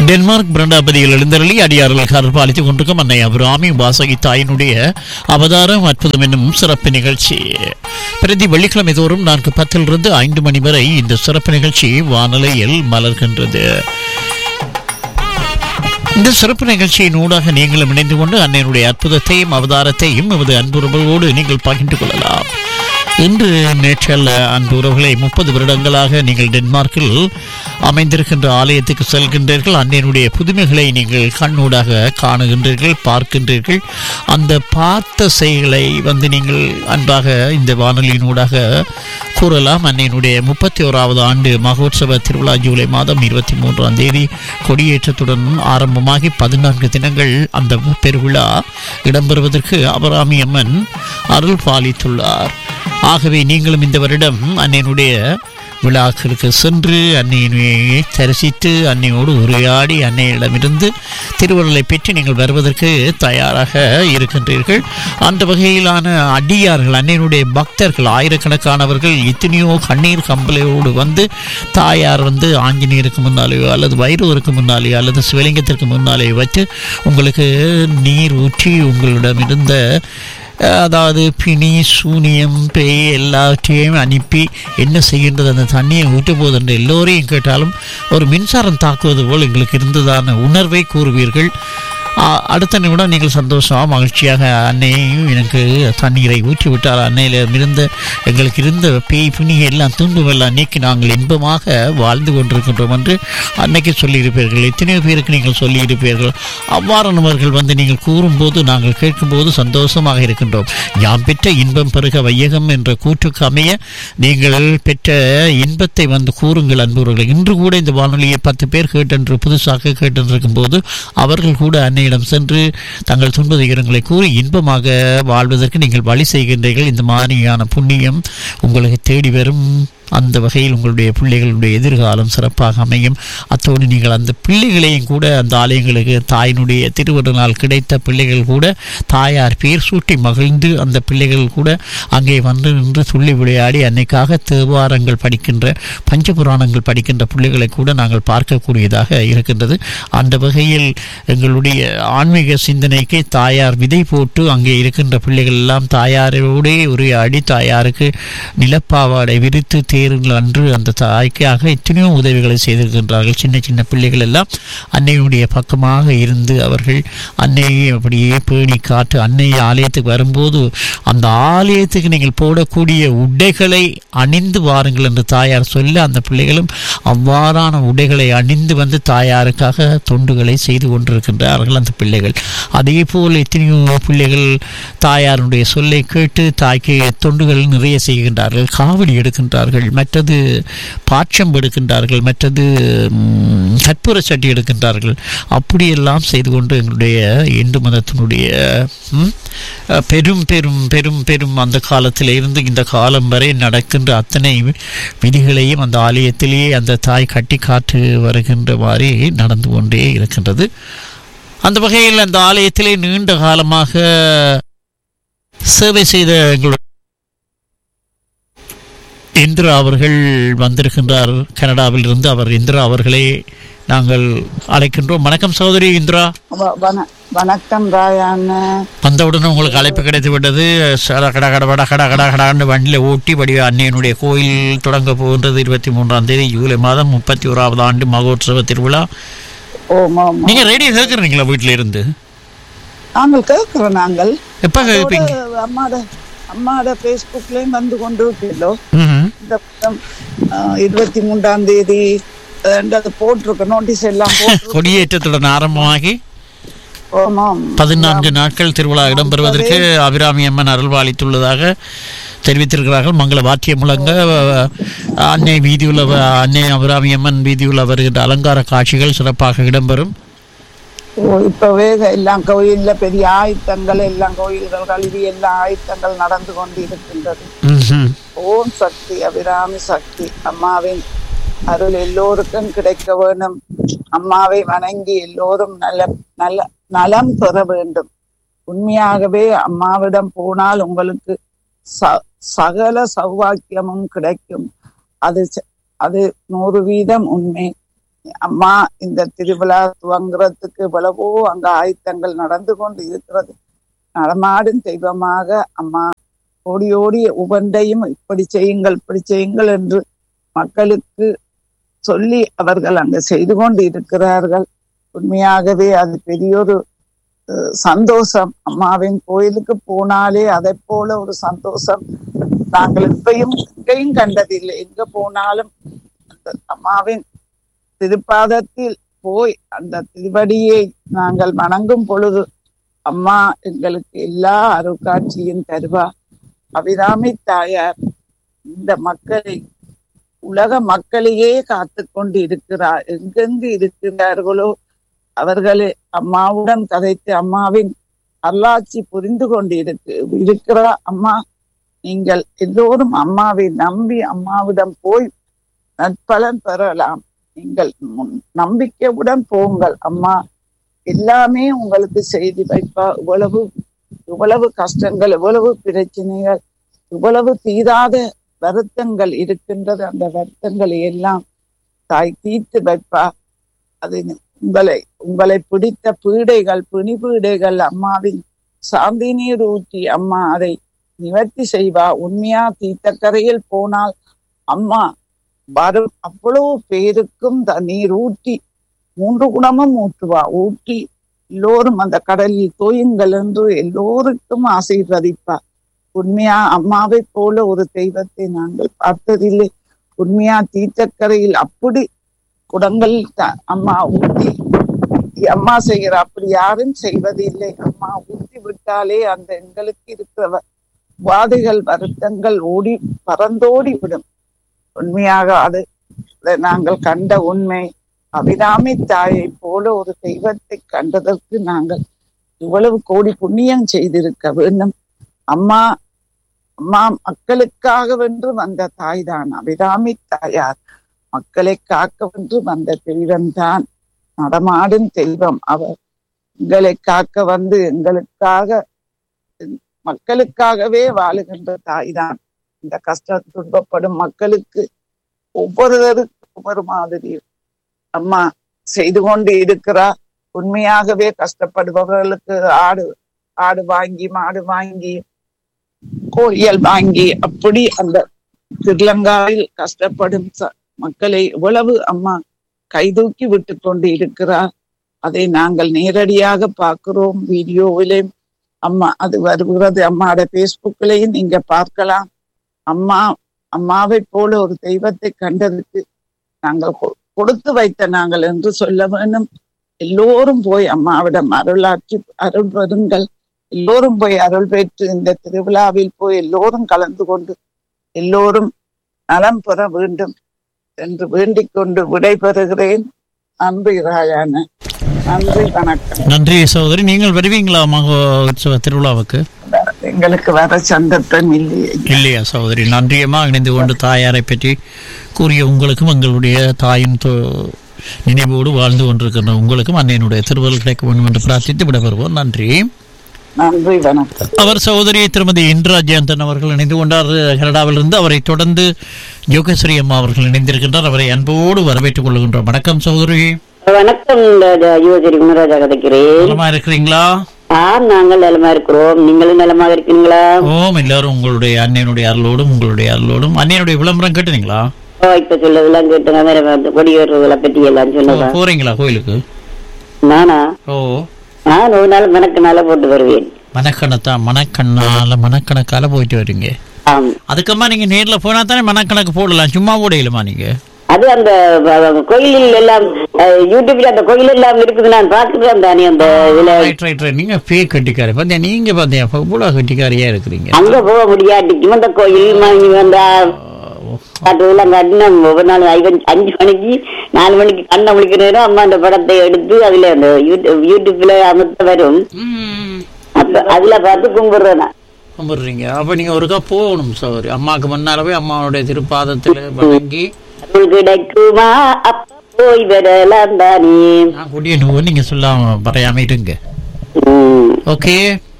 Denmark பிரண்டாபதியில் எழுந்தருளி அடியார்கள் கருப்பாளித்துக் கொண்டிருக்கும் அன்னை அபிராமி வாசகி தாயினுடைய அவதாரம் அற்புதம் என்னும் சிறப்பு நிகழ்ச்சி பிரதி வெள்ளிக்கிழமை தோறும் நான்கு பத்திலிருந்து ஐந்து மணி வரை இந்த சிறப்பு நிகழ்ச்சி வானொலியில் மலர்கின்றது இந்த சிறப்பு நிகழ்ச்சியின் ஊடாக நீங்களும் இணைந்து கொண்டு அன்னையினுடைய அற்புதத்தையும் அவதாரத்தையும் எமது அன்புறவோடு நீங்கள் பகிர்ந்து கொள்ளலாம் இன்று நேற்றல்ல அன்புறவுகளை முப்பது வருடங்களாக நீங்கள் டென்மார்க்கில் அமைந்திருக்கின்ற ஆலயத்துக்கு செல்கின்றீர்கள் அன்னையினுடைய புதுமைகளை நீங்கள் கண்ணூடாக காணுகின்றீர்கள் பார்க்கின்றீர்கள் அந்த பார்த்த செய்களை வந்து நீங்கள் அன்பாக இந்த வானொலியினூடாக கூறலாம் அன்னையினுடைய முப்பத்தி ஓராவது ஆண்டு மகோத்சவ திருவிழா ஜூலை மாதம் இருபத்தி மூன்றாம் தேதி கொடியேற்றத்துடன் ஆரம்பமாகி பதினான்கு தினங்கள் அந்த பெருவிழா இடம்பெறுவதற்கு அபராமி அம்மன் அருள் பாலித்துள்ளார் ஆகவே நீங்களும் இந்த வருடம் அன்னையினுடைய விழாக்களுக்கு சென்று அன்னையினை தரிசித்து அன்னையோடு உரையாடி அன்னையிடமிருந்து திருவருளை பெற்று நீங்கள் வருவதற்கு தயாராக இருக்கின்றீர்கள் அந்த வகையிலான அடியார்கள் அன்னையினுடைய பக்தர்கள் ஆயிரக்கணக்கானவர்கள் எத்தனையோ கண்ணீர் கம்பளையோடு வந்து தாயார் வந்து ஆஞ்சநேயருக்கு முன்னாலேயோ அல்லது வைரவருக்கு முன்னாலேயோ அல்லது சிவலிங்கத்திற்கு முன்னாலேயோ வச்சு உங்களுக்கு நீர் ஊற்றி உங்களிடம் இருந்த அதாவது பிணி சூனியம் பேய் எல்லாவற்றையும் அனுப்பி என்ன செய்கின்றது அந்த தண்ணியை ஊற்ற போது என்று எல்லோரையும் கேட்டாலும் ஒரு மின்சாரம் தாக்குவது போல் எங்களுக்கு இருந்ததான உணர்வை கூறுவீர்கள் ஆ- அடுத்த நிமிடம் நீங்கள் சந்தோஷமாக மகிழ்ச்சியாக அன்னையையும் எனக்கு தண்ணீரை ஊற்றி விட்டால் அன்னையில இருந்த எங்களுக்கு இருந்த பேய் பிணி எல்லாம் துன்பம் எல்லாம் நீக்கி நாங்கள் இன்பமாக வாழ்ந்து கொண்டிருக்கின்றோம் என்று அன்னைக்கு சொல்லியிருப்பீர்கள் எத்தனையோ பேருக்கு நீங்கள் சொல்லியிருப்பீர்கள் அவ்வாறானவர்கள் வந்து நீங்கள் கூறும்போது நாங்கள் கேட்கும்போது சந்தோஷமாக இருக்கின்றோம் யாம் பெற்ற இன்பம் பெருக வையகம் என்ற கூற்றுக்கு அமைய நீங்கள் பெற்ற இன்பத்தை வந்து கூறுங்கள் அன்புறவர்கள் இன்று கூட இந்த வானொலியை பத்து பேர் கேட்டென்று புதுசாக கேட்டென்றிருக்கும் போது அவர்கள் கூட அன்னையிடம் சென்று தங்கள் துன்ப துயரங்களை கூறி இன்பமாக வாழ்வதற்கு நீங்கள் வழி செய்கின்றீர்கள் இந்த மாதிரியான புண்ணியம் உங்களுக்கு தேடி வரும் அந்த வகையில் உங்களுடைய பிள்ளைகளுடைய எதிர்காலம் சிறப்பாக அமையும் அத்தோடு நீங்கள் அந்த பிள்ளைகளையும் கூட அந்த ஆலயங்களுக்கு தாயினுடைய திருவருளால் கிடைத்த பிள்ளைகள் கூட தாயார் பேர் சூட்டி மகிழ்ந்து அந்த பிள்ளைகள் கூட அங்கே வந்து நின்று துள்ளி விளையாடி அன்னைக்காக தேவாரங்கள் படிக்கின்ற பஞ்சபுராணங்கள் படிக்கின்ற பிள்ளைகளை கூட நாங்கள் பார்க்கக்கூடியதாக இருக்கின்றது அந்த வகையில் எங்களுடைய ஆன்மீக சிந்தனைக்கு தாயார் விதை போட்டு அங்கே இருக்கின்ற பிள்ளைகள் எல்லாம் தாயாரோடே உரையாடி தாயாருக்கு நிலப்பாவாடை விரித்து தேருங்கள் அன்று அந்த தாய்க்காக எத்தனையோ உதவிகளை செய்திருக்கின்றார்கள் சின்ன சின்ன பிள்ளைகள் எல்லாம் அன்னையுடைய பக்கமாக இருந்து அவர்கள் அன்னையை அப்படியே பேணி காட்டு அன்னை ஆலயத்துக்கு வரும்போது அந்த ஆலயத்துக்கு நீங்கள் போடக்கூடிய உடைகளை அணிந்து வாருங்கள் என்று தாயார் சொல்ல அந்த பிள்ளைகளும் அவ்வாறான உடைகளை அணிந்து வந்து தாயாருக்காக தொண்டுகளை செய்து கொண்டிருக்கின்றார்கள் அந்த பிள்ளைகள் அதே போல் எத்தனையோ பிள்ளைகள் தாயாருடைய சொல்லை கேட்டு தாய்க்கு தொண்டுகள் நிறைய செய்கின்றார்கள் காவடி எடுக்கின்றார்கள் மற்றது பாட்சம் எடுக்கின்றார்கள் மற்றது ம், கற்பூர சட்டி எடுக்கின்றார்கள் அப்படியெல்லாம் செய்து கொண்டு எங்களுடைய இந்து மதத்தினுடைய ம், அஹ், பெரும் பெரும் பெரும் பெரும் அந்த காலத்தில் இருந்து இந்த காலம் வரை நடக்கின்ற அத்தனை விதிகளையும் அந்த ஆலயத்திலேயே அந்த தாய் கட்டி காத்து வருகின்ற மாதிரி நடந்து கொண்டே இருக்கின்றது அந்த வகையில் அந்த ஆலயத்திலே நீண்ட காலமாக சேவை செய்த எங்களுடைய இந்திரா அவர்கள் வந்திருக்கின்றார் கனடாவில் இருந்து அவர் இந்திரா அவர்களே நாங்கள் அழைக்கின்றோம் வணக்கம் சகோதரி இந்திரா வ- வண- வணக்கம் ராயான்னு வந்தவுடனே உங்களுக்கு அழைப்பு கிடைத்து விட்டது சட கட கட வட கட கட கடான்னு வண்டியில் ஓட்டி வடிவ அன்னையனுடைய கோயில் தொடங்க போகின்றது இருபத்தி மூன்றாம் தேதி ஜூலை மாதம் முப்பத்தி ஓராவது ஆண்டு மகோத்சவ திருவிழா ஓமா ஆமா. நீங்க ரேடியோ கேட்குறீங்களா வீட்டில இருந்து நாங்கள் கேட்கிறோம் நாங்கள் எப்ப கேட்பீங்க அதோட அம்மாட அம்மாட ஃபேஸ்புக்லயும் வந்து கொண்டு இருக்கீங்களோ ம்ஹும். இந்த மாதம், ஆஹ், இருபத்தி மூன்றாம் தேதி அஹ், அது போட்டிருக்க நோட்டீஸ் எல்லாம் போட்டு கொடியேற்றத்துடன் ஆரம்பமாகி ஆமாம் பதினான்கு நாட்கள் திருவிழா இடம்பெறுவதற்கு அபிராமி அம்மன் அருள்வாளித்துள்ளதாக தெரிவித்திருக்கிறார்கள் மங்கள வாத்தியம் முழங்க அஹ், அன்னை வீதியுள்ள அன்னை அபிராமி அம்மன் வீதியுள்ள வருகின்ற அலங்கார காட்சிகள் சிறப்பாக இடம்பெறும் ஓ, இப்பவே எல்லாம் கோயில்ல பெரிய ஆயுத்தங்கள் எல்லாம் கோயில்கள் கல்வி எல்லாம் ஆயுத்தங்கள் நடந்து கொண்டு இருக்கின்றது ம்ஹும். ஓம் சக்தி அபிராமி சக்தி அம்மாவின் அருள் எல்லோருக்கும் கிடைக்க வேண்டும் அம்மாவை வணங்கி எல்லோரும் நல்ல நல்ல நலம் பெற வேண்டும் உண்மையாகவே அம்மாவிடம் போனால் உங்களுக்கு ச- சகல சௌவாக்கியமும் கிடைக்கும் அது ச- அது நூறு வீதம் உண்மை அம்மா இந்த திருவிழா துவங்குறதுக்கு எவ்வளவோ அங்க ஆயத்தங்கள் நடந்து கொண்டு இருக்கிறது நடமாடும் தெய்வமாக அம்மா ஓடி ஓடி ஒவ்வொன்றையும் இப்படி செய்யுங்கள் இப்படி செய்யுங்கள் என்று மக்களுக்கு சொல்லி அவர்கள் அங்க செய்து கொண்டு இருக்கிறார்கள் உண்மையாகவே அது பெரியொரு அஹ், சந்தோஷம் அம்மாவின் கோயிலுக்கு போனாலே அதை போல ஒரு சந்தோஷம் நாங்கள் இப்பயும் எங்கேயும் கண்டதில்லை எங்க போனாலும் அந்த அம்மாவின் திருப்பாதத்தில் போய் அந்த திருவடியை நாங்கள் வணங்கும் பொழுது அம்மா எங்களுக்கு எல்லா அருட்காட்சியும் தருவா அபிராமி தாயார் இந்த மக்களை உலக மக்களையே காத்து கொண்டு இருக்கிறார் எங்கெங்கு இருக்கிறார்களோ அவர்களே அம்மாவுடன் கதைத்து அம்மாவின் அருளாட்சி புரிந்து கொண்டு இருக்கு இருக்கிற அம்மா நீங்கள் எல்லோரும் அம்மாவை நம்பி அம்மாவிடம் போய் நற்பலன் பெறலாம் நீங்கள் முன்- நம்பிக்கையுடன் போங்கள் அம்மா எல்லாமே உங்களுக்கு செய்தி வைப்பா இவ்வளவு இவ்வளவு கஷ்டங்கள் இவ்வளவு பிரச்சனைகள் இவ்வளவு தீராத வருத்தங்கள் இருக்கின்றது அந்த வருத்தங்களை எல்லாம் தாய் தீர்த்து வைப்பா அது உங்களை உங்களை பிடித்த பீடைகள் பிணி பீடைகள் அம்மாவின் சாந்தி நீர் ஊற்றி அம்மா அதை நிவர்த்தி செய்வா உண்மையா தீர்த்தக்கரையில் போனால் அம்மா வரும் அவ்வளவு பேருக்கும் த நீர் ஊற்றி மூன்று குணமும் ஊற்றுவா ஊற்றி எல்லோரும் அந்த கடலில் தோயுங்கள் என்று எல்லோருக்கும் ஆசீர்வதிப்பா உண்மையா அம்மாவை போல ஒரு தெய்வத்தை நாங்கள் பார்த்ததில்லை உண்மையா தீர்த்தக்கரையில் அப்படி குடங்களில் த- அம்மா ஊற்றி அம்மா செய்கிற அப்படி யாரும் செய்வதில்லை அம்மா ஊற்றி விட்டாலே அந்த எங்களுக்கு இருக்கிற வாதைகள் வருத்தங்கள் ஓடி பறந்தோடி விடும் உண்மையாக அது அதை நாங்கள் கண்ட உண்மை அபிராமி தாயை போல ஒரு தெய்வத்தை கண்டதற்கு நாங்கள் இவ்வளவு கோடி புண்ணியம் செய்திருக்க வேண்டும் அம்மா அம்மா மக்களுக்காக வென்று வந்த தாய் தான் அபிராமி தாயார் மக்களை காக்க வென்று வந்த தெய்வம் தான் நடமாடும் தெய்வம் அவர் எங்களை காக்க வந்து எங்களுக்காக மக்களுக்காகவே வாழுகின்ற தாய் தான் இந்த கஷ்ட துன்பப்படும் மக்களுக்கு ஒவ்வொருவருக்கும் ஒவ்வொரு மாதிரி அம்மா செய்து கொண்டு இருக்கிறா உண்மையாகவே கஷ்டப்படுபவர்களுக்கு ஆடு ஆடு வாங்கி மாடு வாங்கி கோழியல் வாங்கி அப்படி அந்த ஸ்ரீலங்காவில் கஷ்டப்படும் ச- மக்களை எவ்வளவு அம்மா கைதூக்கி விட்டு கொண்டு இருக்கிறார் அதை நாங்கள் நேரடியாக பார்க்கிறோம் வீடியோவிலே அம்மா அது வருகிறது அம்மாவோட பேஸ்புக்லையும் நீங்க பார்க்கலாம் அம்மா அம்மாவை போல ஒரு தெய்வத்தை கண்டதுக்கு நாங்கள் கொ- கொடுத்து வைத்த நாங்கள் என்று சொல்ல வேண்டும் எல்லோரும் போய் அம்மாவிடம் அருளாட்சி அருள் பெறுங்கள் எல்லோரும் போய் அருள் பெற்று இந்த திருவிழாவில் போய் எல்லோரும் கலந்து கொண்டு எல்லோரும் நலம் பெற வேண்டும் என்று வேண்டிக் கொண்டு விடைபெறுகிறேன் நன்றி ராஜான நன்றி வணக்கம் நன்றி சகோதரி நீங்கள் வருவீங்களா மகோத்சவ திருவிழாவுக்கு எங்களுக்கு வர சந்தர்ப்பம் இல்லையே இல்லையா சகோதரி நன்றியமா இணைந்து கொண்டு தாயாரை பற்றி கூறிய உங்களுக்கும் எங்களுடைய தாயின் தொ- நினைவோடு வாழ்ந்து கொண்டிருக்கின்ற உங்களுக்கும் அன்னையினுடைய திருவள்ளுவர் கிடைக்க வேண்டும் என்று பிரார்த்தித்து விடைபெறுவோம் நன்றி நன்றி வணக்கம் அவர் சகோதரி திருமதி இந்திரா ஜெயந்தன் அவர்கள் இணைந்து கொண்டார் கனடாவிலிருந்து அவரை தொடர்ந்து யோகஸ்ரீ அம்மா அவர்கள் இணைந்திருக்கின்றார் அவரை அன்போடு வரவேற்றுக் கொள்கின்றோம் வணக்கம் சகோதரி வணக்கம் ராஜா யுவஜரி குணராஜா கதைக்கிறேன் நலமா இருக்கிறீங்களா ஆ நாங்கள் நலமா இருக்கிறோம் நீங்களும் நலமாக இருக்கீங்களா ஓம் எல்லாரும் உங்களுடைய அன்னையனுடைய அருளோடும் உங்களுடைய அருளோடும் அன்னையனுடைய விளம்பரம் கேட்டீங்களா ஓ இப்ப சொல்லதெல்லாம் கேட்டுங்க வேற வந்து கொடியேறுதலை பற்றி எல்லாம் சொன்னதா போறீங்களா கோயிலுக்கு நானா ஓ நான் ஒரு நாள் மணக்கு நாள போட்டு வருவேன் மனக்கணத்தா மனக்கண்ணால மனக்கணக்கால போயிட்டு வரீங்க ஆம் அதுக்கம்மா நீங்க நேர்ல போனா தானே மனக்கணக்கு போடலாம் சும்மா போடையிலுமா நீங்க அது அந்த அஹ், கோயிலில் எல்லாம் அஹ், யூடியூப்ல அந்த கோயில் எல்லாம் இருக்குது நான் பார்த்துட்டு தானே அந்த இதுல ரைட் ரைட் ரைட் நீங்க பே கட்டிக்காரு பாத்தியா நீங்க பாத்தியா இவ்வளவு கட்டிக்காரியா இருக்கிறீங்க அங்க போக முடியாட்டிக்கும் அந்த கோயில் வாங்கி வந்தா காட்டுறதுலாம் காட்டினா ஒவ்வொரு நாள் ஐவன் அஞ்சு மணிக்கு நாலு மணிக்கு கண்ணை முழிக்கிற நேரம் அம்மா அந்த படத்தை எடுத்து அதுல அந்த யூடியூப் யூடியூப்ல அமர்த்த வரும் ம். அப்ப அதுல பார்த்து கும்பிடுறேன் நான். கும்பிடுறீங்க அப்ப நீங்க ஒருக்கா போகணும் சௌரி அம்மாவுக்கு முன்னாலவே அம்மாவுடைய திருப்பாதத்துல வணங்கி அருள் கிடைக்குமா அப்ப போய் வரலாம் தானே நான் கூடிய நூறு நீங்க சொல்லாம பறையாம இருங்க ம். ஓகே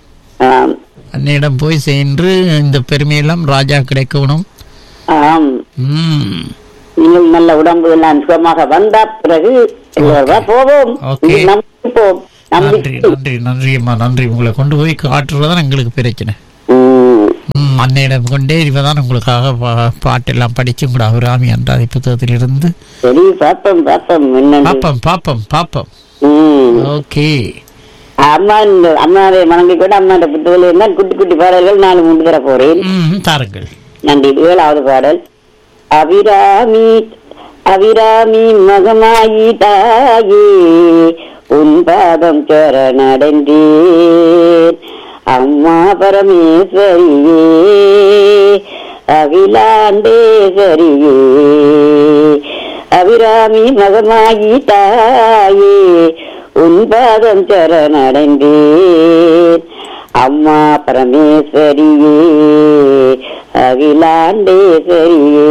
ஆம். அன்னையிடம் போய் சென்று இந்த பெருமையெல்லாம் ராஜா கிடைக்கணும் ஆம் ம் நீங்கள் நல்ல உடம்பு எல்லாம் சுகமாக வந்த பிறகு எல்லோரும் போவோம் Okay. நம்பிப்போம் நன்றி நம்பி நன்றி நன்றி அம்மா நன்றி உங்களை கொண்டு போய் காட்டுறதுதான் எங்களுக்கு பிரச்சனை ம். ம், அன்னையிடம் கொண்டே இவதான் உங்களுக்காக பா- பாட்டெல்லாம் படிச்சு உங்களோட அபிராமி அன்றாதி புத்தகத்திலிருந்து சரி பாப்போம் பாப்போம் என்னன்னு பாப்பம் பாப்பம் பாப்பம் ம். ஓகே அம்மா இந்த அம்மாவை வணங்கி கூட அம்மா இந்த புத்தகத்தில் இருந்தால் குட்டி குட்டி பாடல்கள் நாலு மூன்று தர போறேன் ம் தாருங்கள் நன்றி ஏழாவது பாடல் அபிராமி அபிராமி மகமாயி தாயே உன் பாதம் சரணடைந்தேன் அம்மா பரமேஸ்வரியே அகிலாண்டேஸ்வரியே அபிராமி மகமாயி தாயே உன் பாதம் சரணடைந்தேன் அம்மா பரமேஸ்வரியே அகிலாண்டேஸ்வரியே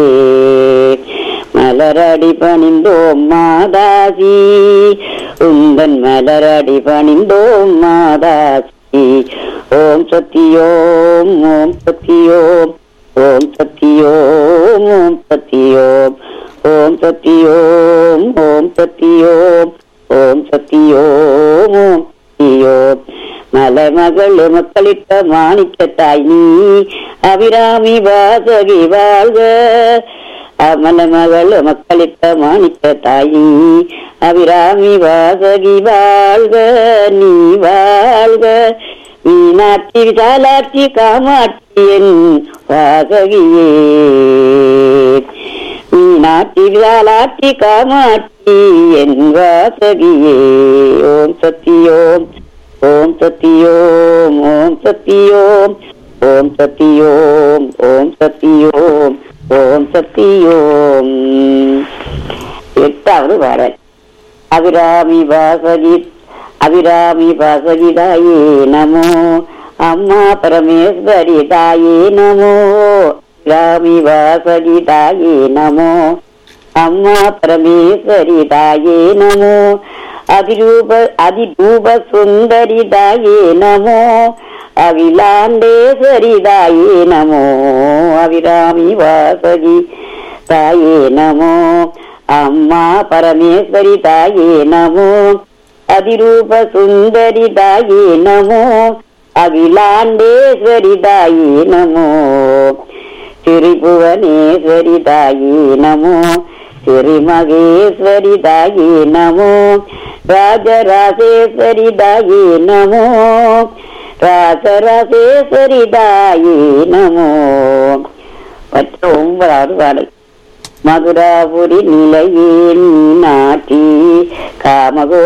மலரடி பணிந்தோம் மாதாசி உந்தன் மலரடி பணிந்தோம் மாதாசி ஓம் சத்தியோம் ஓம் சத்தியோம் ஓம் சத்தியோம் ஓம் சத்தியோம் ஓம் சத்தியோம் ஓம் சத்தியோம் ஓம் சத்தியோம் ஓம் சத்தியோம் மலமகள் மக்களிட்ட மாணிக்க தாய் நீ அபிராமி வாசகி வாழ்க மலமகள் மக்களிட்ட மாணிக்க தாய் நீ அபிராமி வாசகி வாழ்க நீ வாழ்க மீனாட்சி விசாலாட்சி காமாட்சி என் வாசகியே மீனாட்சி விசாலாட்சி காமாட்சி என் வாசகியே ஓம் சத்தியோம் ஓம் சத்தியோம் ஓம் சத்தியோம் ஓம் சத்தியோம் ஓம் சத்தியோம் ஓம் சத்தியோம் எட்டாவது பாடல் அபிராமி வாசகி அபிராமி வாசகி தாயே நமோ அம்மா பரமேஸ்வரி தாயே நமோ அபிராமி வாசகி தாயே நமோ அம்மா பரமேஸ்வரி தாயே நமோ அதிரூப அதிரூப சுந்தரி தாயே நமோ அகிலாண்டேஸ்வரி தாயே நமோ அபிராமி வாசகி தாயே நமோ அம்மா பரமேஸ்வரி தாயே நமோ அதிரூப சுந்தரி தாயே நமோ அகிலாண்டேஸ்வரி தாயே நமோ திரிபுவனேஸ்வரி தாயே நமோ திரிமகேஸ்வரி தாயே நமோ ராஜராஜேஸ்வரி தாயே நமோ ராஜராஜேஸ்வரி தாயே நமோ மற்ற ஒன்பதாவது பாடல் மதுராபுரி நிலையே நீ நாட்டி காமகோ